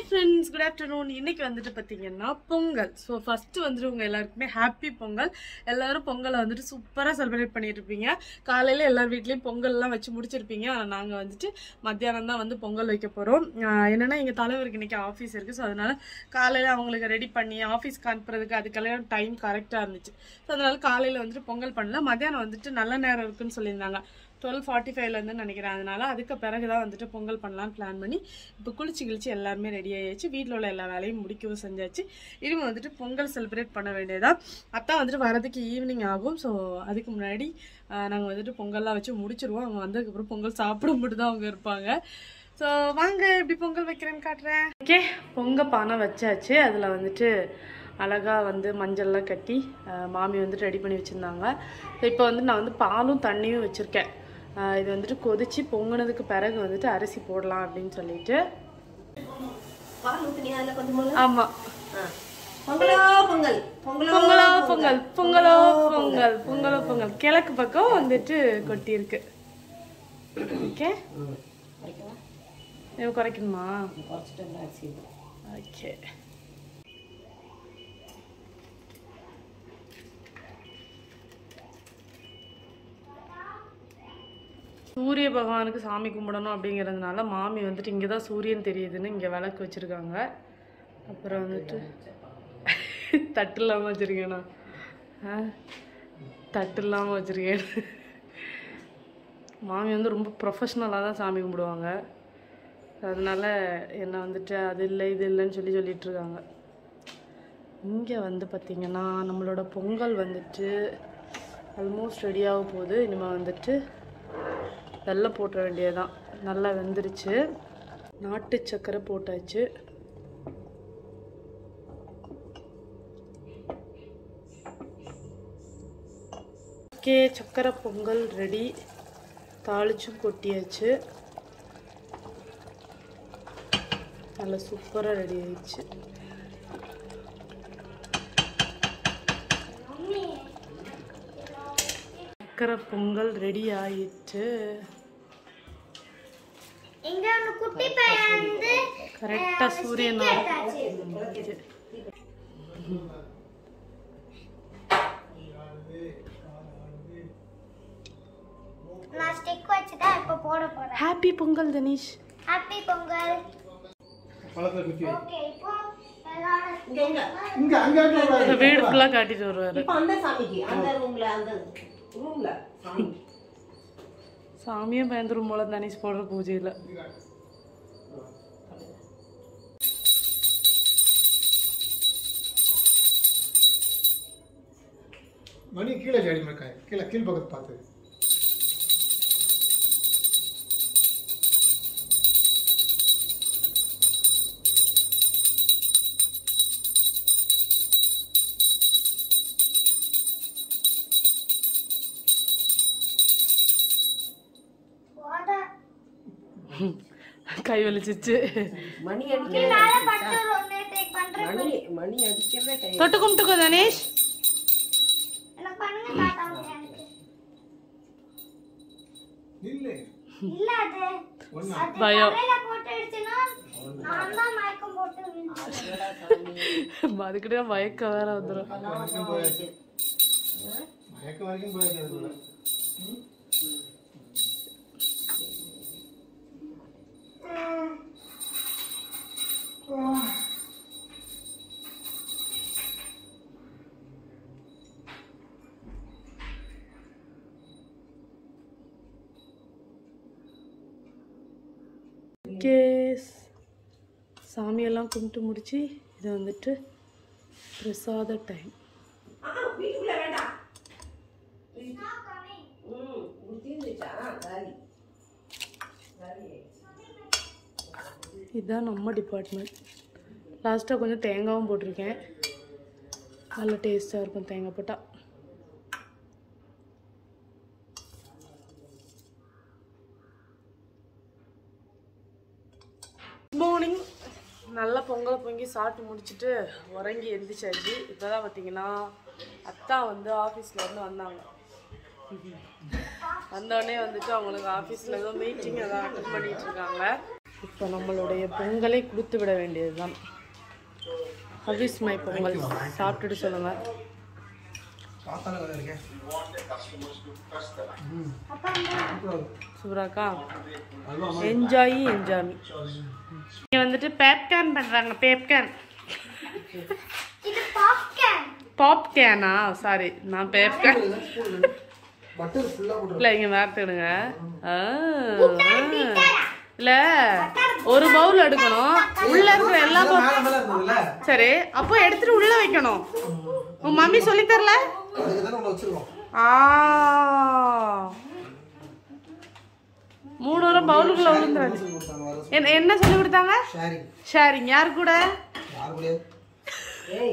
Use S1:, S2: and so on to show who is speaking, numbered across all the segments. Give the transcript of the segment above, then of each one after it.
S1: Friends good afternoon இன்னைக்கு வந்துட்டு பார்த்தீங்கன்னா பொங்கல் ஸோ ஃபர்ஸ்ட் வந்துட்டு உங்க எல்லாருக்குமே ஹாப்பி பொங்கல் எல்லாரும் பொங்கலை வந்துட்டு சூப்பராக செலிப்ரேட் பண்ணிட்டு இருப்பீங்க காலையில எல்லார் வீட்லேயும் பொங்கல்லாம் வச்சு முடிச்சிருப்பீங்க ஆனால் நாங்கள் வந்துட்டு மத்தியானம் தான் வந்து பொங்கல் வைக்க போகிறோம் என்னன்னா எங்கள் தலைவருக்கு இன்னைக்கு ஆஃபீஸ் இருக்குது ஸோ அதனால காலையில் அவங்களுக்கு ரெடி பண்ணி ஆஃபீஸ்க்கு அனுப்புறதுக்கு அதுக்கெல்லாம் டைம் கரெக்டாக இருந்துச்சு ஸோ அதனால காலையில் வந்துட்டு பொங்கல் பண்ணல மத்தியானம் வந்துட்டு நல்ல நேரம் இருக்குன்னு சொல்லியிருந்தாங்க டுவெல் ஃபார்ட்டி ஃபைவ்லேருந்து நினைக்கிறேன் அதனால அதுக்கு பிறகு தான் வந்துட்டு பொங்கல் பண்ணலாம்னு பிளான் பண்ணி இப்போ குளிச்சு கிழிச்சு எல்லாருமே ரெடி ஆயாச்சு வீட்டில் உள்ள எல்லா வேலையும் முடிக்கவும் செஞ்சாச்சு இனிமே வந்துட்டு பொங்கல் செலிப்ரேட் பண்ண வேண்டியதா அத்தா வந்துட்டு வரதுக்கு ஈவினிங் ஆகும் ஸோ அதுக்கு முன்னாடி நாங்கள் வந்துட்டு பொங்கல்லாம் வச்சு முடிச்சிருவோம் அவங்க வந்ததுக்கப்புறம் பொங்கல் சாப்பிட மட்டும் தான் அவங்க இருப்பாங்க ஸோ வாங்க எப்படி பொங்கல் வைக்கிறேன்னு காட்டுறேன் ஓகே பொங்க பானை வச்சாச்சு அதில் வந்துட்டு அழகாக வந்து மஞ்சள்லாம் கட்டி அஹ், மாமி வந்துட்டு ரெடி பண்ணி வச்சுருந்தாங்க ஸோ இப்போ வந்து நான் வந்து பாலும் தண்ணியும் வச்சுருக்கேன் அஹ், இது வந்துட்டு கொதிச்சு பொங்குனதுக்கு பிறகு வந்துட்டு அரிசி போடலாம் அப்படின்னு சொல்லிட்டு
S2: பால் ஊத்துனியா அதுல கொஞ்சம்
S1: ஆமாம்
S2: பொங்கலோ பொங்கல் பொங்கலோ
S1: பொங்கலோ பொங்கல் பொங்கலோ பொங்கல் பொங்கலோ பொங்கல் கிழக்கு பக்கம் வந்துட்டு கொட்டியிருக்கு ஓகே இது குறைக்கணுமா
S2: குறைச்சிட்டு வந்து அரிசி
S1: ஓகே சூரிய பகவானுக்கு சாமி கும்பிடணும் அப்படிங்கிறதுனால மாமி வந்துட்டு இங்கே தான் சூரியன் தெரியுதுன்னு இங்கே விளக்கு வச்சுருக்காங்க அப்புறம் வந்துட்டு தட்டு இல்லாமல் வச்சுருக்கேண்ணா ஆ தட்டு இல்லாமல் வச்சுருக்கேன் மாமி வந்து ரொம்ப ப்ரொஃபஷ்னலாக தான் சாமி கும்பிடுவாங்க அதனால என்னை வந்துட்டு அது இல்லை இது இல்லைன்னு சொல்லி சொல்லிட்டு இருக்காங்க இங்கே வந்து பார்த்திங்கன்னா நம்மளோட பொங்கல் வந்துட்டு ஆல்மோஸ்ட் ரெடியாக போகுது இனிமேல் வந்துட்டு வெள்ளை போட்டுற வேண்டியதுதான் நல்லா வெந்துருச்சு நாட்டு சக்கரை போட்டாச்சு ஓகே சக்கரை பொங்கல் ரெடி தாளிச்சும் கொட்டியாச்சு நல்லா சூப்பராக ரெடி ஆயிடுச்சு சக்கரை பொங்கல் ரெடி ஆயிடுச்சு
S3: இங்க ஒரு குட்டி பையன் வந்து
S1: கரெக்டாக சூரியன்
S3: நான் ஸ்டிக் வச்சுதான் இப்ப போட போறேன்
S1: ஹாப்பி பொங்கல் தனீஷ்
S3: ஹாப்பி பொங்கல்
S4: பழத்தை குத்தி வை.
S3: ஓகே இப்போ எல்லாரும்
S2: இங்க இங்க
S4: இங்க அங்க அங்க விடாத.
S1: இந்த வீடு ஃபுல்லாக காட்டிட்டு வருவார்
S2: இப்ப அந்த சாமிக்கு அந்த ரூம்ல அந்த ரூம்ல சாமி
S1: சாமியும் பயந்துரும் போல தனீஷ் போடுற பூஜையில்
S4: மணி கீழே ஜாடி இருக்காய் கீழே கீழ் பக்கத்து பார்த்து
S3: போட
S1: கை வலிச்சிச்சு
S2: மணி
S3: மேல
S2: அடிக்கிறதே
S3: பட்டு ஒண்ணு டேக் பண்றேன்
S2: மணி மணி அடிக்கிறதே கை
S1: தொட்டு கும்பிட்டுக்கோ தனீஷ்
S3: எனக்கு பண்ணுங்க தாத்தா எனக்கு
S4: இல்ல
S3: இல்ல அது
S4: ஒண்ணா
S3: அது
S1: பயம்.
S3: தலையில போட்டு அடிச்சுன்னா நான் தான் மயக்கம் போட்டு விழுந்தேன்.
S2: சாமி
S1: அதுக்கிட்டே மயக்கம் வேற வந்துடும்
S4: வரைக்கும் போயாச்சு மயக்கம் வரைக்கும் போயாச்சு அதுக்குள்ள
S1: கேஸ் சாமியெல்லாம் கும்பிட்டு முடிச்சு இது வந்துட்டு பிரசாத டைம்
S2: ஆ, வீட்டுக்குள்ள வேண்டாம் ம் முடிஞ்சிருச்சா சரி சரி
S1: இதுதான் நம்ம டிபார்ட்மெண்ட் லாஸ்ட்டாக கொஞ்சம் தேங்காவும் போட்டிருக்கேன் நல்ல டேஸ்ட்டாக இருக்கும் தேங்காய் போட்டால் மார்னிங் நல்லா பொங்கல் பொங்கி சாப்பிட்டு முடிச்சுட்டு உறங்கி எந்திரிச்சாச்சு இப்போ தான் பார்த்தீங்கன்னா அத்தா வந்து ஆஃபீஸில் இருந்து வந்தாங்க வந்தோடனே வந்துட்டு அவங்களுக்கு ஆஃபீஸில் ஏதோ மீட்டிங் ஏதோ அட்டன் பண்ணிட்டு இருக்காங்க இப்போ நம்மளுடைய பொங்கலை கொடுத்து விட வேண்டியதுதான் ஹவிஸ் மை பொங்கல் சாப்பிட்டுட்டு சொல்லுங்க
S4: பார்த்தாலே வேலை இருக்கேன்
S1: சூப்பராக்கா
S4: அல்வா
S1: என்ஜாய் என்ஜாமி இங்கே வந்துட்டு பேப்கார்ன் பண்ணுறாங்க பேப்கார்ன்
S3: இது பாப்கார்ன்
S1: பாப்கேனா சாரி நான் பேப்கார்ன்
S4: பட்டர் ஃபுல்லாக போட்டு
S1: இல்லை இங்கே வேர்த்துடுங்க இல்லை ஒரு பவுல் எடுக்கணும் உள்ள இருக்கிற எல்லா bowl-
S4: மேலே மேலே இருந்ததுல்ல
S1: சரி அப்போ எடுத்துட்டு உள்ள வைக்கணும் உன் மம்மி சொல்லி தரல
S4: அதுக்கு தானே உங்களை வச்சிருக்கோம்
S1: ஆ மூணு வாரம் பவுலுக்குள்ள விழுந்துறாது
S4: சொல்லி கொடுத்தாங்க வர
S1: என்ன என்ன சொல்லி கொடுத்தாங்க
S4: ஷேரிங்
S1: ஷேரிங் யார் கூட
S4: யார் கூடயாது
S2: ஏய்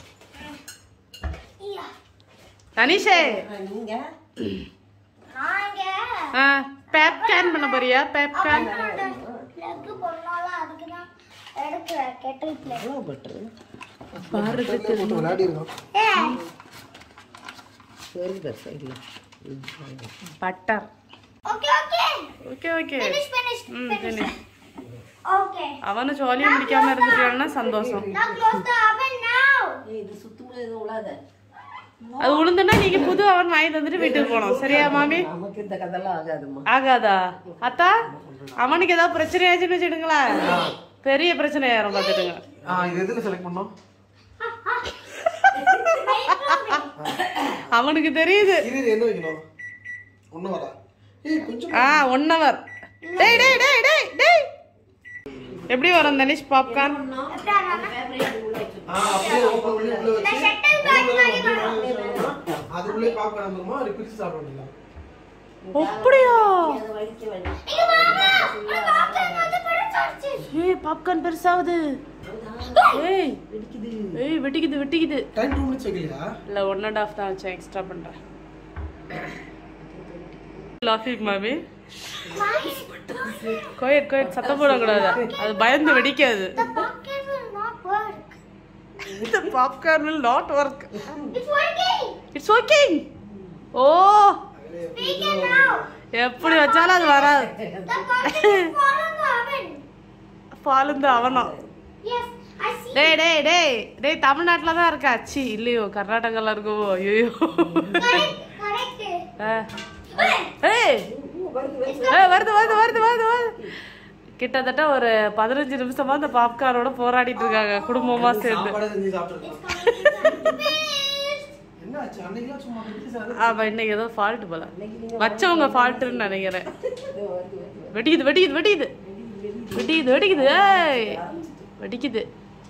S1: தனிஷே
S2: நீங்க
S3: நான் இங்க
S1: ஆ பேப்கார்ன் பண்ண போறியா பேப்கார்ன்
S3: பிளக் பண்ணாலும் அதுக்கு தான் எடுக்கிறேன் கெட்டில் பிளக்
S2: எவ்வளோ பட்டரு
S4: போட்டு விளையாடி இருக்கோம்
S3: ஏய்
S2: சரி பர் சைடில்
S1: butter
S3: okay okay
S1: okay okay
S3: finish finish
S1: ம்
S3: finish
S1: சரி
S3: ஓகே
S1: அவனு ஜாலியாக முடிக்காம இருந்துட்டான்னா சந்தோஷம்
S3: now close the oven now
S2: ஏய் இது சுத்தமாக எதுவும் விழாத
S1: அது உளுந்துன்னா நீங்க புது அவன் வாங்கி தந்துட்டு வீட்டுக்கு போகணும் சரியா மாமி
S2: நமக்கு இந்த கதெல்லாம் ஆகாதும்மா
S1: ஆகாதா அத்தா அவனுக்கு ஏதாவது பிரச்சனை ஆச்சுன்னு வச்சுடுங்களேன் பெரிய பிரச்சனை யாரும் பார்த்துடுங்க
S4: ஆ இது எதில் செலக்ட் பண்ணோம்
S1: அவனுக்கு தெரியுது
S4: இது இது என்ன வைக்கணும் ஒன்றும் வரா ஏய் கொஞ்சம்
S1: ஆ ஒன் ஹவர் டேய் டேய் டேய் டேய் டேய் எப்படி வரும் தனிஷ் பாப்கார்ன்
S4: ஆ அப்படியே open பண்ணி உள்ள வச்சு அதுக்குள்ளே பாப்கார்ன் வந்துருமா அது பிரிச்சு சாப்பிட வேண்டியது
S1: அப்படியா
S2: அதை வலிக்க வேண்டாம்
S3: இங்க வாங்க உனக்கு பாப்கார்ன் வந்து பெருசாச்சு
S1: ஏய் பாப்கார்ன் பெருசாகுது ஏய் ஏய் வெட்டிக்குது வெட்டிக்குது
S4: டைம் டூ மினிட்ஸ் வைக்கலையா
S1: இல்லை ஒன் அண்ட் ஆஃப் தான் வச்சேன் எக்ஸ்ட்ரா பண்ணுறேன் லாஃபிக் மாமி கோயட் கோயட் சத்தம் போடக்கூடாது அது பயந்து வெடிக்காது
S3: the pumpkin will not work
S1: இந்த popcorn will not work
S3: it's working
S1: it's okay oh
S3: speak it now
S1: எப்படி வச்சாலும் அது வராது
S3: the pumpkin is falling the oven
S1: பாலுந்து அவனும்
S3: yes I see
S1: டேய் டேய் டேய் டேய் தமிழ்நாட்டில் தான் இருக்கா சி இல்லையோ கர்நாடகாவில் இருக்கவோ ஐயோ
S3: correct correct
S1: ஏய் ஏய் வருது வருது வருது வருது வருது கிட்டத்தட்ட ஒரு பதினஞ்சு நிமிஷமா அந்த பாப்கார்னோட போராடிட்டு இருக்காங்க குடும்பமா சேர்ந்து
S4: சாப்பாடே செஞ்சு சாப்பிட்டுருக்கோம் என்ன ஆச்சு அன்னைக்கெல்லாம் சும்மா பிரிச்சு சாப்பிட்டு
S1: அவ இன்னைக்கு ஏதோ ஃபால்ட் போல வச்சவங்க ஃபால்ட்டுன்னு நினைக்கிறேன் வெடிக்குது வெடிக்குது வெடிக்குது வெடிக்குது வெடிக்குது ஏய் வெடிக்குது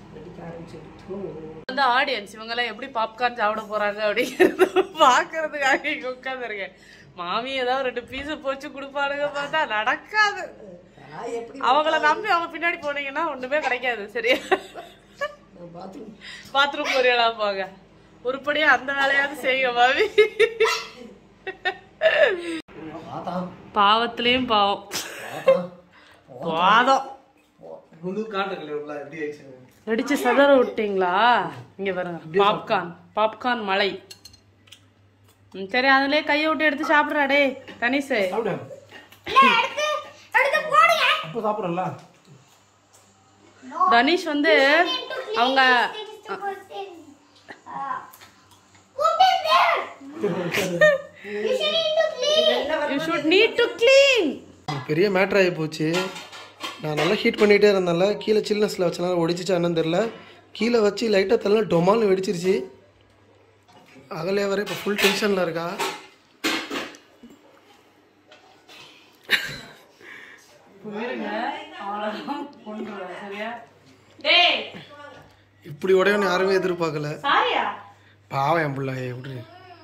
S1: வந்து ஆடியன்ஸ் இவங்கெல்லாம் எப்படி பாப்கார்ன் சாப்பிட போறாங்க அப்படிங்கிறது பாக்குறதுக்காக இங்க உட்காந்துருக்கேன் மாமி ஏதாவது ரெண்டு பீஸை போச்சு கொடுப்பானுங்க பார்த்தா நடக்காது அவங்கள நம்பி அவங்க பின்னாடி போனீங்கன்னா ஒண்ணுமே கிடைக்காது சரியா பாத்ரூம் போறீங்களா போங்க உருப்படியா அந்த வேலையாவது செய்யுங்க மாமி பாவத்திலையும் பாவம் பாதம்
S4: முழு காட்டுக்கல எப்படி ஆயிடுச்சு
S1: வெடிச்சு சதற விட்டீங்களா இங்க பாருங்க பாப்கார்ன் பாப்கார்ன் மலை ம், சரி அதுலயே கையை விட்டு எடுத்து சாப்பிடுறா டே தனிசு
S4: சாப்பிடு
S3: இல்ல எடுத்து எடுத்து போடுங்க
S4: அப்போ சாப்பிட்றல
S1: தனிஷ் வந்து அவங்க you should need to clean
S4: பெரிய மேட்ரு ஆகி போச்சு நான் நல்லா ஹீட் பண்ணிகிட்டே இருந்தேன்ல கீழே சில்னஸில் வச்சனால ஒடிச்சிச்சா என்னன்னு தெரில கீழே வச்சு லைட்டாக தள்ள டொமால்னு வெடிச்சிருச்சு அகலே வர இப்போ ஃபுல் டென்ஷனில் இருக்கா
S1: டேய்
S4: இப்படி உடையவனு யாருமே எதிர்பார்க்கல
S1: சாரியா
S4: பாவம் என் பிள்ளை எப்படி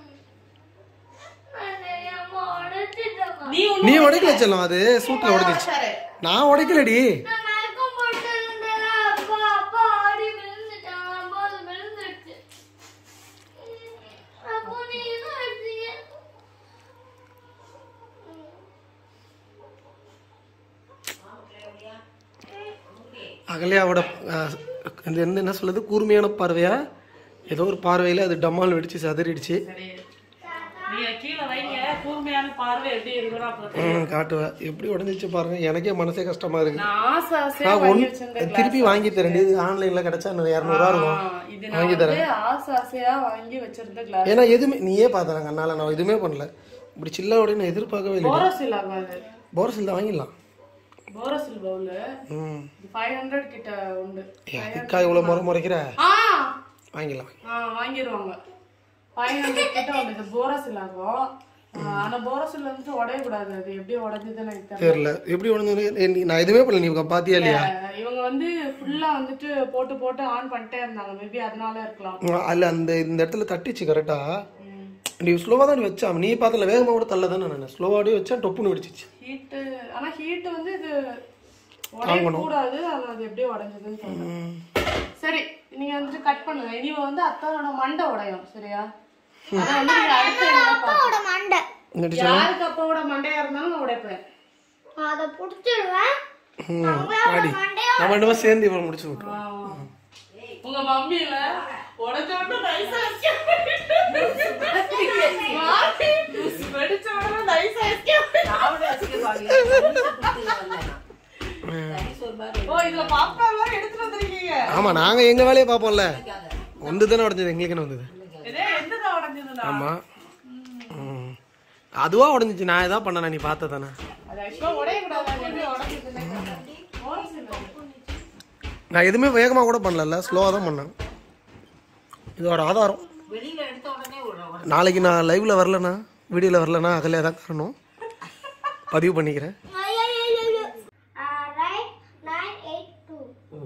S1: நீ
S4: நீ உடைக்கல செல்லம் அது சூட்டில் உடைச்சிச்சு நான் உடைக்கலடி அகலையாவோட அஹ், இந்த என்ன என்ன சொல்லுது கூர்மையான பார்வையா ஏதோ ஒரு பார்வையில் அது டம்மால் வெடிச்சு சதறிடுச்சு
S1: நீங்க கீழே வைங்க கூர்மையான பார்வை எப்படி இருக்குன்னு அப்புறம்
S4: ம் காட்டுவேன் எப்படி உடஞ்சிச்சு பாருங்க எனக்கே மனசே கஷ்டமா இருக்கு
S1: நான் ஆசை ஆசையா
S4: நான்
S1: வாங்கி
S4: ஒன்
S1: வச்சிருந்தேன்
S4: திருப்பி வாங்கி தரேன் இது ஆன்லைன்ல கிடைச்சா இன்னும் இரநூறுவா இருக்கும்
S1: ஆ, இது நான் வந்து ஆசை ஆசையா வாங்கி வச்சிருந்த கிளாஸ்
S4: ஏன்னா எதுவுமே நீயே பார்த்தாங்க அதனால நான் எதுவுமே பண்ணல இப்படி சில்லாவோட நான் எதிர்பார்க்கவே இல்லை
S1: போரோசில் ஆகாது
S4: போரசில் தான் வாங்கிடலாம்
S1: போரோசில் பவுலு
S4: ம்
S1: ஃபைவ் ஹண்ட்ரட் கிட்ட உண்டு
S4: அதுக்கா இவ்வளோ முறை முறைக்கிற
S1: ஆ
S4: வாங்கிடலாம்
S1: ஆ வாங்கிடுவாங்க ஃபைவ் ஹண்ட்ரட் கிட்ட உண்டு இது போரோசில் ஆகும் ஆ, ஆனா போரோசில் வந்துட்டு உடையக்கூடாது அது எப்படி உடஞ்சதுன்னு எனக்கு தெரியல
S4: தெரியல எப்படி உடஞ்சது நான் எதுவுமே பண்ணல நீ பாத்தியா இல்லையா
S1: இவங்க வந்து ஃபுல்லா வந்துட்டு போட்டு போட்டு ஆன் பண்ணிட்டே இருந்தாங்க மேபி அதனால இருக்கலாம்
S4: அல்ல அந்த இந்த இடத்துல தட்டிச்சு கரெக்டா நீ ஸ்லோவாக தான் வச்சா நீ பார்த்தல வேகமாக கூட தள்ள தானே நான் ஸ்லோவாகவே வச்சா டொப்புன்னு வெடிச்சிச்சு
S1: ஹீட்டு ஆனா ஹீட் வந்து இது உடையக்கூடாது ஆனா அது எப்படியோ உடைஞ்சதுன்னு சொல்றேன் சரி நீங்க வந்துட்டு கட் பண்ணுங்க இனி வந்து அத்தானோட மண்டை உடையும் சரியா ஆனா வந்து நீங்க அடுத்த இதுல பாருங்க.
S3: அப்பாவோட மண்டை
S4: என்னடி
S1: யாருக்கு அப்பாவோட மண்டையா இருந்தாலும் நான் உடைப்பேன்
S3: நான் அதை புடிச்சிடுவேன்
S4: ஆடி நம்ம ரெண்டு பேரும் சேர்ந்து இவன் முடிச்சு விட்டுருவோம்
S1: ஆ. உங்க மம்மியில உடைச்ச உடனே நைஸா வெடிச்ச உடனே நைஸா
S2: சாப்பிட வச்சுக்குவாங்க. தனிச்சு கொடுத்துட்டு வந்தேன் நான். தனிச்சு ஒரு மாதிரி
S1: ஓ இதுல பாப்கார்ன் வேற எடுத்துட்டு வந்திருக்கீங்க
S4: ஆமாம் நாங்கள் எங்கள் வேலையை பார்ப்போம்ல ஒன்று தானே உடஞ்சது எங்களுக்கு என்ன வந்தது
S1: இதே எந்ததா உடைஞ்சதுடா
S4: ஆமாம் ம் அதுவாக உடஞ்சிச்சு நான் எதாவது பண்ணேன் நீ பார்த்த தானே
S1: அது ஆக்சுவலா உடையக்கூடாது அது எப்படி உடைஞ்சதுன்னு
S4: நான் எதுவுமே வேகமாக கூட பண்ணல ஸ்லோவாக தான் பண்ணேன் இதோட ஆதாரம்
S2: வெளியில எடுத்த உடனே ஒரு
S4: நாளைக்கு நான் லைவ்ல வரலனா வீடியோவில் வரலனா அதில் தான் காரணம் பதிவு பண்ணிக்கிறேன்
S3: write nine eight two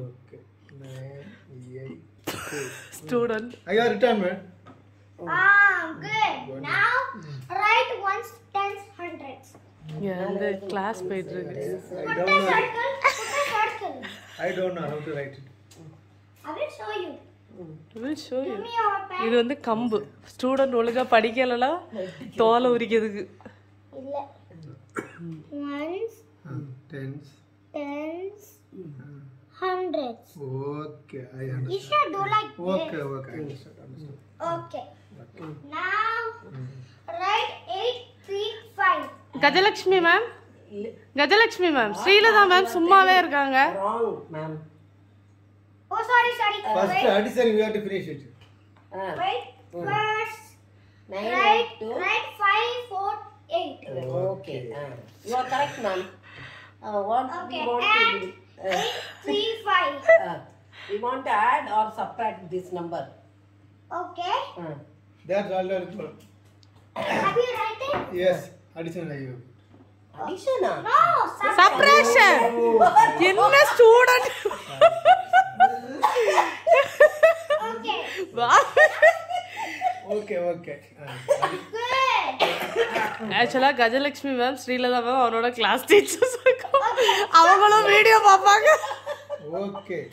S1: student
S4: I got return, man.
S3: Ah, good. Now write ones, tens, hundreds.
S1: இங்க வந்து கிளாஸ் போயிட்டு இருக்கு
S3: Put a circle. Put a circle.
S4: I don't know how to write it.
S3: I will show you.
S1: Will show you.
S3: Give me your pen.
S1: இது வந்து கம்பு student ஒழுங்கா படிக்கலனா தோலை உரிக்கிறதுக்கு
S3: இல்ல. Ones,
S4: Tens.
S3: tens, hundreds.
S4: Okay, I understand.
S3: You should do like this.
S4: Okay, okay, I understand. understand.
S3: Okay. Now write eight, three, five.
S1: Gajalakshmi ma'am Gajalakshmi ma'am Srilatha ma'am சும்மாவே இருக்காங்க
S2: wrong ma'am
S3: Oh, sorry, sorry. Wait,
S4: addition, we have to finish it.
S3: wait. First,
S2: nine
S3: write, write five, four, eight.
S2: Okay you are correct ma'am what we
S3: Okay,
S2: want
S3: and eight, three, five.
S2: We want to add or subtract this number
S3: Okay.
S4: That's all.
S3: Have you written?
S4: Yes, addition like you.
S2: அடிஷனா
S3: No, sub-
S1: subtraction என்ன student
S3: Okay.
S4: Okay, okay.
S3: Good.
S1: ஆக்சுவலா Gajalakshmi ma'am Srilatha ma'am அவனோட class teachers அவங்களும் video பார்ப்பாங்க
S4: okay.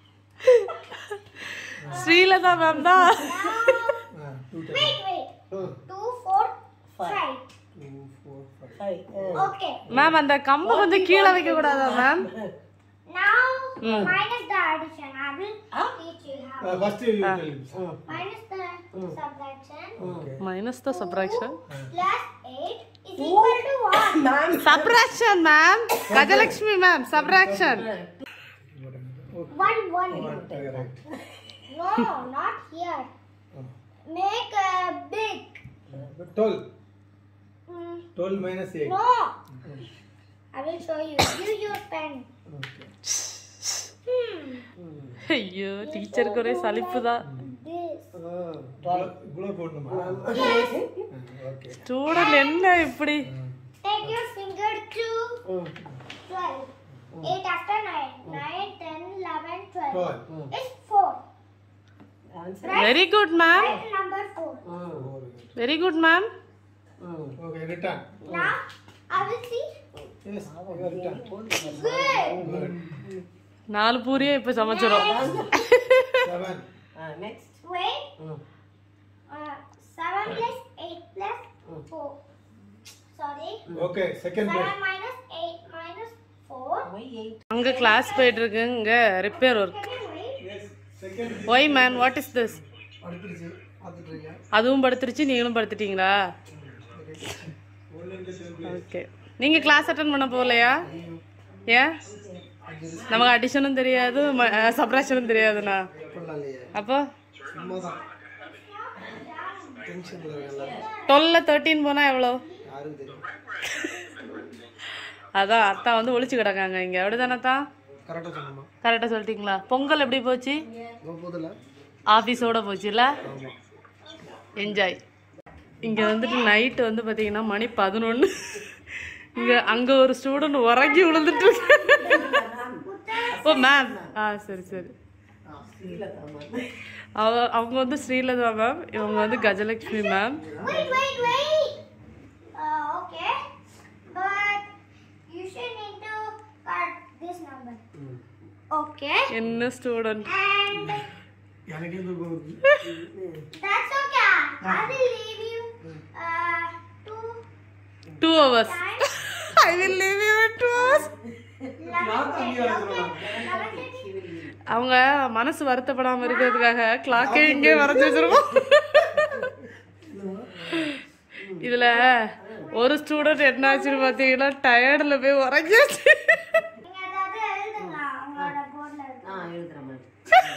S1: Srilatha ma'am தான்
S4: Uh, two,
S3: Wait, wait.
S4: two,
S3: Two, four, five.
S4: two, four, five.
S2: Five
S3: Okay.
S1: Ma'am அந்த கம்பு கொஞ்சம் கீழே வைக்க கூடாதா ma'am
S3: Now minus the addition. I will teach you how.
S4: Uh, first you tell him.
S3: Minus the subtraction
S1: minus the subtraction
S3: plus eight is equal to what?
S1: Subtraction ma'am Gajalakshmi ma'am subtraction
S3: One, one.
S4: Okay, right.
S3: No, not here. Make a big.
S4: Twelve.
S3: Mm,
S4: Twelve minus eight.
S3: no. I will show you. Use your pen. Hmm.
S1: ஐயோ டீச்சருக்கு ஒரே சலிப்பு தான்
S3: This.
S4: குளோ போடணுமா okay
S1: student என்ன இப்படி
S3: Take your finger to 12. 8 after 9. 9, 10, 11, 12.
S4: Twelve
S3: It's 4.
S1: Very good ma'am
S3: Write number 4.
S1: Very good ma'am
S4: okay return
S3: Now, I will see.
S4: Yes return
S3: Good.
S1: நாலு பூரியும் இப்ப சமைச்சிரும்
S4: seven
S2: next
S3: Wait. Uh, 7 plus 8 plus 4. Sorry.
S4: Okay second
S3: 7 minus 8 minus 4.
S2: Why eight
S1: அங்க class போயிட்டு இருக்கு இங்க repair work
S3: Can you wait?
S4: Yes second
S1: why man what is this
S4: அடுத்துருச்சு பார்த்துட்டு இருக்கேன்
S1: அதுவும் படுத்துருச்சு நீங்களும் படுத்துட்டீங்களா ஓகே நீங்க கிளாஸ் அட்டன் பண்ண போகலையா ஏன் நமக்கு அடிஷனும் தெரியாது சப்ராக்ஷனும் தெரியாதுண்ணா
S4: அப்படிலாம் இல்லையே
S1: அப்போ
S4: சும்மா தான் டென்ஷனில் இருக்கல
S1: டுவெல்ல தேர்ட்டீன் போனா எவ்வளோ
S4: யாருக்கு தெரியும்
S1: அதான் அத்தா வந்து ஒளிச்சு கிடக்காங்க இங்க அப்படிதானத்தா
S4: கரெக்டாக சொன்னோமா
S1: கரெக்டாக சொல்லிட்டீங்களா பொங்கல் எப்படி போச்சு
S4: போதில்ல
S1: ஆஃபீஸோட போச்சுல்ல
S4: ஆமாம்
S1: என்ஜாய் இங்கே வந்துட்டு நைட்டு வந்து பார்த்தீங்கன்னா மணி பதினொன்று இங்கே அங்கே ஒரு ஸ்டூடெண்ட் உறங்கி விழுந்துட்டு இருக்கு. ஓ மேம் ஆ சரி சரி அவ அவங்க வந்து ஸ்ரீலதா மேம் இவங்க வந்து Gajalakshmi ma'am
S3: Wait, wait, wait. Uh, okay. But you should need to cut this number. Okay.
S1: என்ன ஸ்டூடெண்ட்
S3: And
S4: எனக்கே தூக்கம் வருது
S3: that's okay. I will leave you uh, two
S1: two hours
S3: times.
S1: I will leave you two hours அவங்க மனசு வருத்தப்படாம இருக்கிறதுக்காக கிளாக்கே இங்கே வரைஞ்சி வச்சிருக்கோம் இதுல ஒரு ஸ்டூடெண்ட் என்ன ஆச்சுன்னு பார்த்தீங்கன்னா டயர்டில் போய் உறங்கியாச்சு
S3: நீங்க ஏதாவது எழுதுங்க உங்களோட போர்ட்ல
S2: ஆ எழுதுறேன் மேம்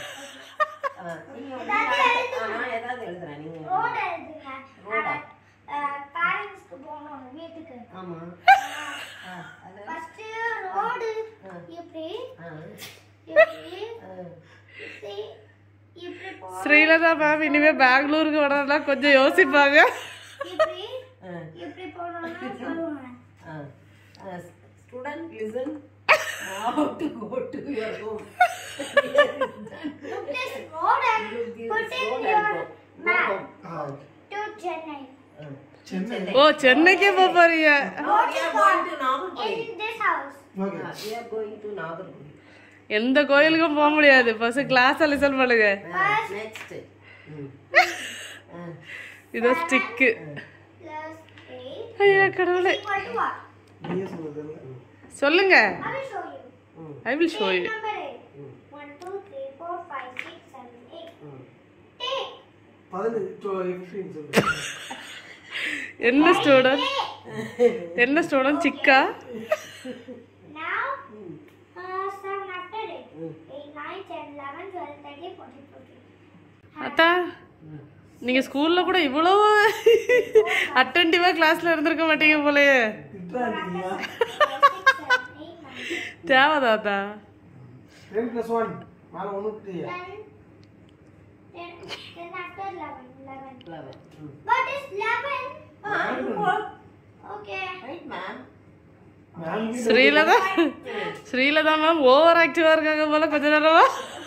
S2: நான் ஏதாவது எழுதுறேன் நீங்க
S3: ரோட் எழுதுங்க பேரண்ட்ஸ்க்கு போகணும் வீட்டுக்கு
S2: ஆமா ஆ, அது
S3: ஃபர்ஸ்ட் ரோடு இப்படி
S2: ஆ,
S3: இப்படி
S2: ஆ.
S3: இப்படி இப்படி போ
S1: ஸ்ரீலதா மேம் இனிமே பெங்களூருக்கு வரணும்னா கொஞ்சம் யோசிப்பாங்க
S3: இப்படி
S2: ஆ.
S3: இப்படி போகணும்னு சொல்லுவாங்க
S2: Uh, student, listen. How to go to your home.
S3: Look this road and
S2: this
S3: put in
S2: road and
S3: your
S2: go. Go
S3: map
S2: home.
S4: Ah
S3: to Chennai.
S2: Uh,
S4: Chennai
S1: ஓ சென்னைக்கே போக போறீங்க
S2: No, we are going to Nagarkoi.
S3: In this house.
S4: Okay
S2: Uh, we are going to Nagarkoi.
S1: எந்த கோயிலுக்கும் போக முடியாது first class listen பண்ணுங்க
S2: Uh, next. Mm. Uh,
S1: இதோ stick
S3: Plus 8
S1: ஐயா கடவுளே
S3: equal to what?
S4: நீயே சொல்லுது
S1: சொல்லுங்க
S3: I will show you.
S1: I will show
S3: Take
S1: you
S3: number 8. 1, 2, 3, 4, 5, 6, 7, 8. Take.
S4: பதினஞ்சு ஃபிஃப்டீன் சொல்லு
S1: என்ன ஸ்டூடெண்ட் என்ன ஸ்டூடெண்ட் சிக்கா
S3: Now, uh, 7 after 8. 8, 9, 10, 11, 12, 13, 14, 15.
S1: அத்தா நீங்க ஸ்கூல்ல கூட இவ்வளவு அட்டென்டிவா கிளாஸ்ல இருந்திருக்க மாட்டீங்க போலயே
S4: திட்டுறாங்க
S3: 5, 6, 7, 8, 9,
S1: தேவைதா அத்தா
S4: டென் ப்ளஸ் ஒன் மேலே ஒன்று இல்லையா
S3: 10, 10, 10 after 11, 11.
S2: eleven. Mm.
S3: What is 11?
S2: Ah, you work.
S3: Okay.
S2: Right, ma'am.
S4: Ma'am
S1: Srilatha Srilatha ma'am over ஆக்டிவா இருக்காங்க போல கொஞ்ச நேரமா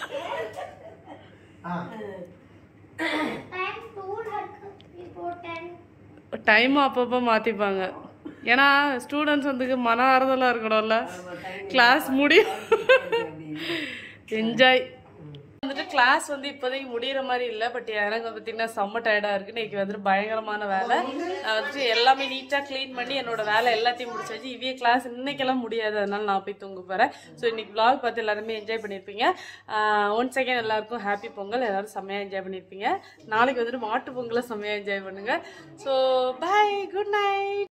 S4: ஆ
S3: Time 2 இருக்கு. இப்போ 10.
S1: டைம் அப்பப்போ மாத்திப்பாங்க ஏன்னா ஸ்டூடெண்ட்ஸ் வந்து மன ஆறுதலா இருக்கணும்ல கிளாஸ் முடியும் என்ஜாய் வந்துட்டு கிளாஸ் வந்து இப்போதைக்கு முடியிற மாதிரி இல்லை பட் எனக்கு பார்த்தீங்கன்னா செம்ம டயர்டாக இருக்குது இன்னைக்கு வந்துட்டு பயங்கரமான வேலை நான் வந்துட்டு எல்லாமே நீட்டாக க்ளீன் பண்ணி என்னோட வேலை எல்லாத்தையும் முடிச்சாச்சு இவ்விய கிளாஸ் இன்னைக்கெல்லாம் முடியாது அதனால நான் போய் தூங்க போகிறேன் ஸோ இன்னைக்கு vlog பார்த்து எல்லாருமே என்ஜாய் பண்ணியிருப்பீங்க ஒன் செகண்ட் எல்லாருக்கும் ஹாப்பி பொங்கல் எல்லாரும் செம்மையாக என்ஜாய் பண்ணியிருப்பீங்க நாளைக்கு வந்துட்டு மாட்டு பொங்கலை செம்மையாக என்ஜாய் பண்ணுங்கள் ஸோ பை குட் நைட்